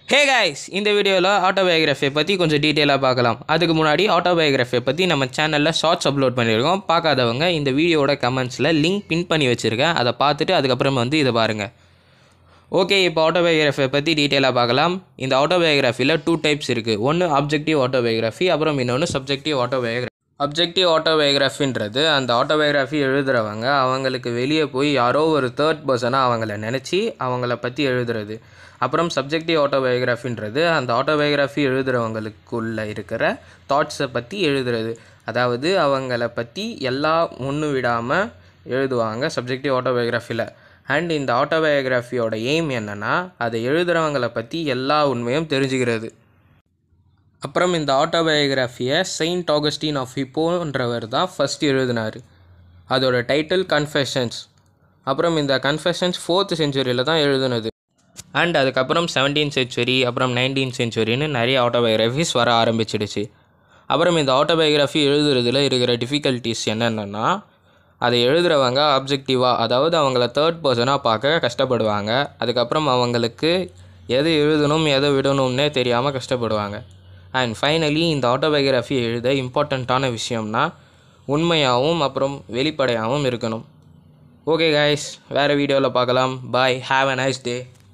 hey guys இந்த வீடியோவில் ஆட்டோபயோகிராஃபியை பற்றி கொஞ்சம் டீட்டெயிலாக பார்க்கலாம் அதுக்கு முன்னாடி ஆட்டோபயோகிராஃபியை பற்றி நம்ம சேனலில் ஷார்ட்ஸ் அப்லோட் பண்ணியிருக்கோம் பார்க்காதவங்க இந்த வீடியோட கமெண்ட்ஸில் லிங்க் பின் பண்ணி வச்சுருக்கேன் அதை பார்த்துட்டு அதுக்கப்புறம் வந்து இதை பாருங்கள் ஓகே இப்போ ஆட்டோபயோகிராஃபியை பற்றி டீட்டெயிலாக பார்க்கலாம் இந்த ஆட்டோபயோகிராஃபியில் டூ டைப்ஸ் இருக்குது ஒன்று ஆப்ஜெக்டிவ் ஆட்டோபயோகிராஃபி அப்புறம் இன்னொன்று சப்ஜெக்டிவ் ஆட்டோபயோகிராஃபி அப்ஜெக்டிவ் ஆட்டோபயோகிராஃபின்றது அந்த ஆட்டோபயோகிராஃபி எழுதுகிறவங்க அவங்களுக்கு வெளியே போய் யாரோ ஒரு தேர்ட் பர்சனாக அவங்கள நினச்சி அவங்கள பற்றி எழுதுறது அப்புறம் சப்ஜெக்டிவ் ஆட்டோபயோகிராஃபின்றது அந்த ஆட்டோபயோகிராஃபி எழுதுகிறவங்களுக்குள்ளே இருக்கிற தாட்ஸை பற்றி எழுதுறது அதாவது அவங்கள பற்றி எல்லா ஒன்று விடாமல் எழுதுவாங்க சப்ஜெக்டிவ் ஆட்டோபயோகிராஃபியில் அண்ட் இந்த ஆட்டோபயோகிராஃபியோட எய்ம் என்னென்னா அதை எழுதுகிறவங்கள பற்றி எல்லா உண்மையும் தெரிஞ்சுக்கிறது அப்புறம் இந்த ஆட்டோபயோகிராஃபியை செயின்ட் ஆகஸ்டின் ஆஃப் ஹிப்போன்றவர் தான் ஃபஸ்ட் எழுதினார் அதோட டைட்டில் கன்ஃபெஷன்ஸ் அப்புறம் இந்த கன்ஃபெஷன்ஸ் ஃபோர்த் செஞ்சுரியில் தான் எழுதுனது அண்ட் அதுக்கப்புறம் செவன்டீன் செஞ்சுரி அப்புறம் நைன்டீன் செஞ்சுரின்னு நிறைய ஆட்டோபயோகிராஃபிஸ் வர ஆரம்பிச்சிடுச்சு அப்புறம் இந்த ஆட்டோபயோகிராஃபி எழுதுறதுல இருக்கிற டிஃபிகல்ட்டிஸ் என்னென்னா அதை எழுதுகிறவங்க ஆப்ஜெக்டிவாக அதாவது அவங்கள தேர்ட் பர்சனாக பார்க்க கஷ்டப்படுவாங்க அதுக்கப்புறம் அவங்களுக்கு எது எழுதணும் எதை விடணும்னே தெரியாமல் கஷ்டப்படுவாங்க அண்ட் ஃபைனலி இந்த ஆட்டோபயோகிராஃபி எழுத இம்பார்ட்டண்ட்டான விஷயம்னா உண்மையாகவும் அப்புறம் வெளிப்படையாகவும் இருக்கணும் ஓகே கைஸ் வேறு வீடியோவில் பார்க்கலாம் பாய் ஹாவ் அ நைஸ் டே